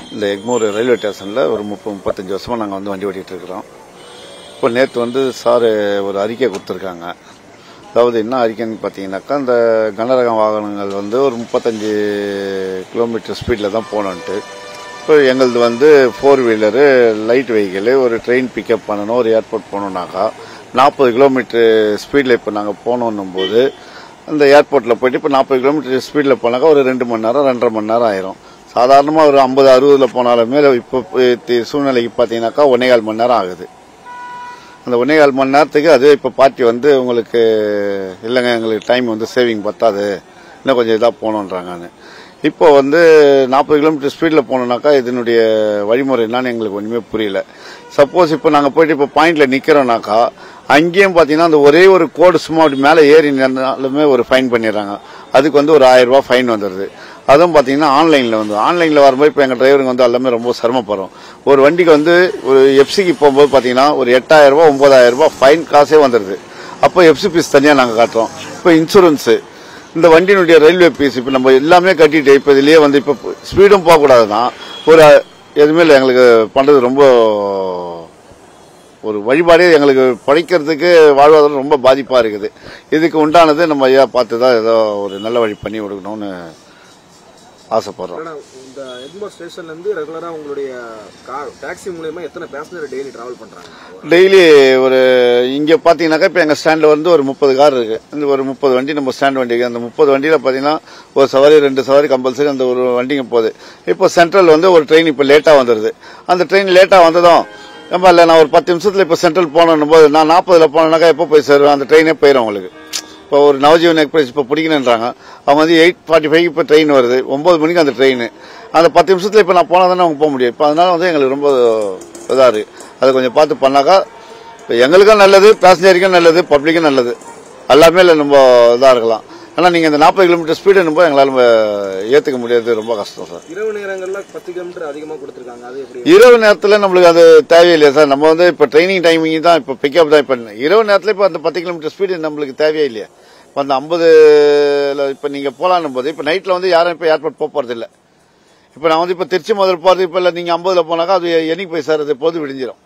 இந்த எக்மூர் ரயில்வே ஸ்டேஷனில் ஒரு முப்பது முப்பத்தஞ்சு வருஷமாக நாங்கள் வந்து வண்டி ஓட்டிகிட்டு இருக்கிறோம் இப்போ நேற்று வந்து சார் ஒரு அறிக்கை கொடுத்துருக்காங்க அதாவது என்ன அறிக்கைன்னு பார்த்தீங்கன்னாக்கா இந்த கனரக வாகனங்கள் வந்து ஒரு முப்பத்தஞ்சு கிலோமீட்டர் ஸ்பீடில் தான் போகணுன்ட்டு இப்போ எங்களது வந்து ஃபோர் வீலரு லைட் வெஹிக்கிள் ஒரு ட்ரெயின் பிக்கப் பண்ணணும் ஒரு ஏர்போர்ட் போகணுன்னாக்கா நாற்பது கிலோமீட்டர் ஸ்பீடில் இப்போ நாங்கள் போகணுன்னும் போது அந்த ஏர்போர்ட்டில் போயிட்டு இப்போ நாற்பது கிலோமீட்டர் ஸ்பீடில் போனாக்கா ஒரு ரெண்டு மணி நேரம் ரெண்டரை மணி நேரம் ஆயிரும் சாதாரணமாக ஒரு ஐம்பது அறுபதில் போனாலுமே இப்போ தி- சூழ்நிலைக்கு பார்த்தீங்கன்னாக்கா ஒன்னேகால் மணி நேரம் ஆகுது அந்த ஒன்னேகால் மணி நேரத்துக்கு அதுவே இப்போ பார்ட்டி வந்து உங்களுக்கு இல்லைங்க எங்களுக்கு டைம் வந்து சேவிங் பத்தாது இன்னும் கொஞ்சம் இதாக போகணுன்றாங்கன்னு இப்போ வந்து நாற்பது கிலோமீட்டர் ஸ்பீடில் போனோம்னாக்கா இதனுடைய வழிமுறை என்னன்னு எங்களுக்கு ஒன்றுமே புரியல சப்போஸ் இப்போ நாங்கள் போயிட்டு இப்போ பாயிண்ட்ல நிற்கிறோம்னாக்கா அங்கேயும் பார்த்தீங்கன்னா அந்த ஒரே ஒரு கோடு சும்மா அப்படி மேலே ஏறி நின்னாலுமே ஒரு ஃபைன் பண்ணிடுறாங்க அதுக்கு வந்து ஒரு ஆயிரம் ரூபாய் ஃபைன் வந்துடுது அதுவும் பார்த்தீங்கன்னா ஆன்லைனில் வந்து ஆன்லைனில் வரும்போது இப்போ எங்கள் டிரைவருங்க வந்து எல்லாமே ரொம்ப சிரமப்படுறோம் ஒரு வண்டிக்கு வந்து ஒரு எஃப்சிக்கு போகும்போது பார்த்தீங்கன்னா ஒரு எட்டாயிரம் ரூபாய் ஒன்பதாயிரம் ரூபாய் ஃபைன் காசே வந்துடுது அப்போ எஃப்சி ஃபீஸ் தனியாக நாங்கள் காட்டுறோம் இப்போ இன்சூரன்ஸு இந்த வண்டியினுடைய ரயில்வே ஃபீஸ் இப்போ நம்ம எல்லாமே கட்டிட்டு இப்போ இதுலயே வந்து இப்போ ஸ்பீடும் போகக்கூடாதுன்னா ஒரு எதுவுமே இல்லை எங்களுக்கு பண்ணுறது ரொம்ப ஒரு வழிபாடே எங்களுக்கு படிக்கிறதுக்கு வாழ்வாதாரம் ரொம்ப பாதிப்பாக இருக்குது இதுக்கு உண்டானது நம்ம ஐயா பார்த்து தான் ஏதோ ஒரு நல்ல வழி பண்ணி கொடுக்கணும்னு ஆசைப்படுறோம் ஆனா இந்த எக்மோர் ஸ்டேஷன்ல இருந்து ரெகுலரா உங்களுடைய கார் டாக்ஸி மூலியமா எத்தனை பேசஞ்சர் டெய்லி டிராவல் பண்றாங்க டெய்லி ஒரு இங்க பாத்தீங்கன்னாக்கா இப்ப எங்க ஸ்டாண்ட்ல வந்து ஒரு முப்பது கார் இருக்கு இந்த ஒரு முப்பது வண்டி நம்ம ஸ்டாண்ட் வண்டி இருக்கு. அந்த முப்பது வண்டியில பாத்தீங்கன்னா ஒரு சவாரி ரெண்டு சவாரி கம்பல்சரி அந்த ஒரு வண்டிங்க போகுது இப்போ சென்ட்ரல் வந்து ஒரு ட்ரெயின் இப்ப லேட்டா வந்துருது அந்த ட்ரெயின் லேட்டா வந்ததும் நம்ம இல்ல நான் ஒரு பத்து நிமிஷத்துல இப்ப சென்ட்ரல் போனோம் போது நான் நாற்பதுல போனேன்னாக்கா எப்போ போய் சேருவேன் அந்த ட்ரெயினே போயிடும் உங்களுக்கு இப்போ ஒரு நவஜீவன் எக்ஸ்பிரஸ் இப்போ பிடிக்கணுன்றாங்க அவங்க வந்து எயிட் ஃபார்ட்டி ஃபைவ் இப்போ ட்ரெயின் வருது ஒன்பது மணிக்கு அந்த ட்ரெயின் அந்த பத்து நிமிஷத்துல இப்போ நான் போனால் தானே அவங்க போக முடியும் இப்போ அதனால வந்து எங்களுக்கு ரொம்ப இதாக இருக்கு அதை கொஞ்சம் பார்த்து பண்ணாக்கா இப்போ எங்களுக்கும் நல்லது பேசஞ்சருக்கும் நல்லது பப்ளிக்கும் நல்லது எல்லாமே இல்லை ரொம்ப இதாக இருக்கலாம் ஆனால் நீங்கள் இந்த நாற்பது கிலோமீட்டர் ஸ்பீடு என்னும்போது எங்களால் ஏற்றுக்க முடியாது ரொம்ப கஷ்டம் சார் இரவு நேரங்கள்ல பத்து கிலோமீட்டர் அதிகமா கொடுத்திருக்காங்க அது எப்படி இரவு நேரத்தில் நம்மளுக்கு அது தேவையில்லையா சார் நம்ம வந்து இப்போ ட்ரைனிங் டைமிங் தான் இப்போ பிக்கப் தான் இப்போ இரவு நேரத்தில் இப்போ அந்த பத்து கிலோமீட்டர் ஸ்பீடு நம்மளுக்கு தேவையே இல்லையா இப்போ அந்த ஐம்பது இப்போ நீங்கள் போகலான்னும் போது இப்போ நைட்டில் வந்து யாரும் இப்போ ஏர்போர்ட் போக போகிறது இல்லை இப்போ நான் வந்து இப்போ திருச்சி முதல் போகிறது இப்போ இல்லை நீங்கள் ஐம்பதில் போனாக்கா அது என்னைக்கு போய் சார் அது பொழுது விடிஞ்சிடும்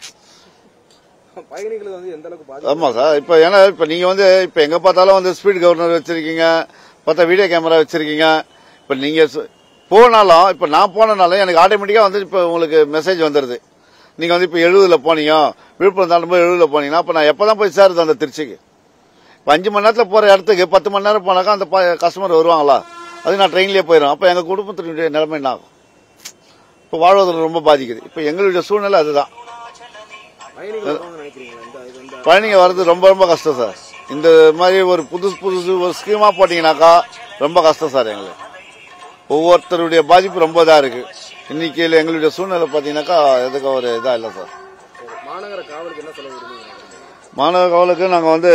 பயணிகளுக்கு வந்து எந்த அளவுக்கு பாதிப்பு ஆமா சார் இப்போ ஏன்னா இப்போ நீங்க வந்து இப்போ எங்க பார்த்தாலும் வந்து ஸ்பீட் கவர்னர் வச்சிருக்கீங்க பார்த்தா வீடியோ கேமரா வச்சிருக்கீங்க இப்போ நீங்க சு- போனாலும் இப்போ நான் போனனாலும் எனக்கு ஆட்டோமேட்டிக்கா வந்து இப்போ உங்களுக்கு மெசேஜ் வந்துடுது நீங்க வந்து இப்போ எழுபதுல போனீங்க விழுப்புரம் தாண்டும்போது எழுபதுல போனீங்கன்னா அப்போ நான் எப்பதான் போய் சேருது அந்த திருச்சிக்கு இப்போ அஞ்சு மணி நேரத்தில் போற இடத்துக்கு பத்து மணி நேரம் போனாக்கா அந்த கஸ்டமர் வருவாங்களா அது நான் ட்ரெயின்லயே போயிடும் அப்போ எங்க குடும்பத்தினுடைய நிலைமை என்ன ஆகும் இப்போ வாழ்வதில் ரொம்ப பாதிக்குது இப்போ எங்களுடைய சூழ்நிலை அதுதான் பயணிகள் வருவாங்கன்னு நினைக்கிறீங்களா இந்த இது இந்த பயணிங்க வர்றது ரொம்ப ரொம்ப கஷ்டம் சார் இந்த மாதிரி ஒரு புதுசு புதுசு ஒரு ஸ்கீமா போட்டீங்கன்னாக்கா ரொம்ப கஷ்டம் சார் எங்களுக்கு ஒவ்வொருத்தருடைய பாதிப்பு ரொம்ப இதா இருக்கு இன்னைக்கு எங்களுடைய சூழ்நிலை பாத்தீங்கன்னாக்கா எதுக்கு ஒரு இதா இல்லை சார் மாநகர காவலுக்கு என்ன சொல்ல விரும்புறீங்க மாணவ காவலுக்கு நாங்க வந்து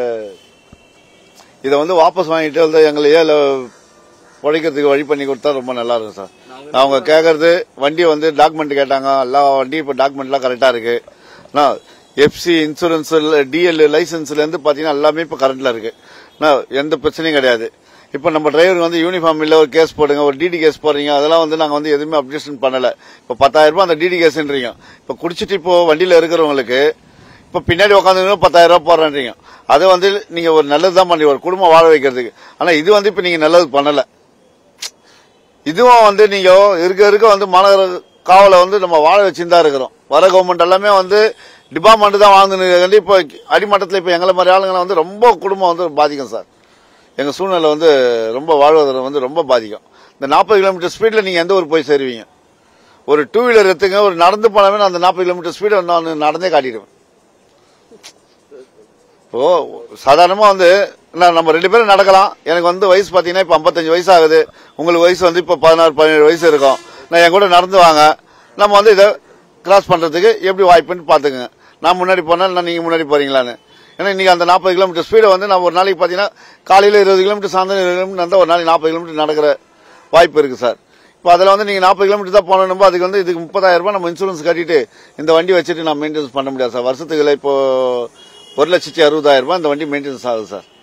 இதை வந்து வாபஸ் வாங்கிட்டு வந்து எங்களை ஏல உழைக்கிறதுக்கு வழி பண்ணி கொடுத்தா ரொம்ப நல்லா இருக்கும் சார் அவங்க கேட்கறது வண்டி வந்து டாக்குமெண்ட் கேட்டாங்க எல்லா வண்டியும் இப்போ டாக்குமெண்ட்லாம் கரெக்டா இருக்கு எஃப்சி இன்சூரன்ஸ் டிஎல் லைசன்ஸ்ல இருந்து பாத்தீங்கன்னா எல்லாமே இப்போ கரண்ட்ல இருக்கு நான் எந்த பிரச்சனையும் கிடையாது இப்போ நம்ம டிரைவர் வந்து யூனிஃபார்ம் இல்ல ஒரு கேஸ் போடுங்க ஒரு டிடி கேஸ் போடுறீங்க அதெல்லாம் வந்து நாங்க வந்து எதுவுமே அப்ஜெக்ஷன் பண்ணல இப்போ பத்தாயிரம் ரூபாய் அந்த டிடி கேஸ்ன்றீங்க இப்போ குடிச்சிட்டு இப்போ வண்டியில இருக்கிறவங்களுக்கு இப்ப பின்னாடி உட்காந்து பத்தாயிரம் ரூபாய் போடுறேன்றீங்க அது வந்து நீங்க ஒரு நல்லது தான் பண்ணி ஒரு குடும்பம் வாழ வைக்கிறதுக்கு ஆனா இது வந்து இப்ப நீங்க நல்லது பண்ணல இதுவும் வந்து நீங்க இருக்க இருக்க வந்து மாநகர காவலை வந்து நம்ம வாழ வச்சுன்னு தான் இருக்கிறோம் வர கவர்மெண்ட் எல்லாமே வந்து டிபார்ட்மெண்ட் தான் வாழ்ந்துன்னு இப்போ அடிமட்டத்தில் இப்போ எங்களை மாதிரி ஆளுங்களை வந்து ரொம்ப குடும்பம் வந்து பாதிக்கும் சார் எங்க சூழ்நிலை வந்து ரொம்ப வாழ்வதில் வந்து ரொம்ப பாதிக்கும் இந்த நாற்பது கிலோமீட்டர் ஸ்பீட்ல நீங்க எந்த ஊர் போய் சேருவீங்க ஒரு டூ வீலர் எடுத்துங்க ஒரு நடந்து போனாவே நான் அந்த நாற்பது கிலோமீட்டர் ஸ்பீடை நான் நடந்தே காட்டிடுவேன் இப்போ சாதாரணமா வந்து நான் நம்ம ரெண்டு பேரும் நடக்கலாம் எனக்கு வந்து வயசு பாத்தீங்கன்னா இப்ப 55 வயசு ஆகுது உங்களுக்கு வயசு வந்து இப்ப பதினாறு பதினேழு வயசு இருக்கும் நான் என் கூட நடந்து வாங்க நம்ம வந்து இதை கிராஸ் பண்றதுக்கு எப்படி வாய்ப்புன்னு பாத்துக்கங்க நான் முன்னாடி போனா இல்லை நீங்க முன்னாடி போறீங்களான்னு ஏன்னா இன்னைக்கு அந்த நாற்பது கிலோமீட்டர் ஸ்பீடை வந்து நான் ஒரு நாளைக்கு பாத்தீங்கன்னா காலையில இருபது கிலோமீட்டர் சாயந்தரம் இருபது கிலோமீட்டர் நடந்தா ஒரு நாளைக்கு நாற்பது கிலோமீட்டர் நடக்கிற வாய்ப்பு இருக்கு சார் இப்போ அதில் வந்து நீங்க நாற்பது கிலோமீட்டர் தான் போனோம் அதுக்கு வந்து இதுக்கு முப்பதாயிரம் ரூபாய் நம்ம இன்சூரன்ஸ் கட்டிட்டு இந்த வண்டி வச்சுட்டு நான் மெயின்டெனன்ஸ் பண்ண முடியாது சார் வருஷத்துக்கு இப்போ ஒரு லட்சத்தி அறுபதாயிரம் ரூபாய் இந்த வண்டி மெயின்டெனன்ஸ் ஆகுது சார்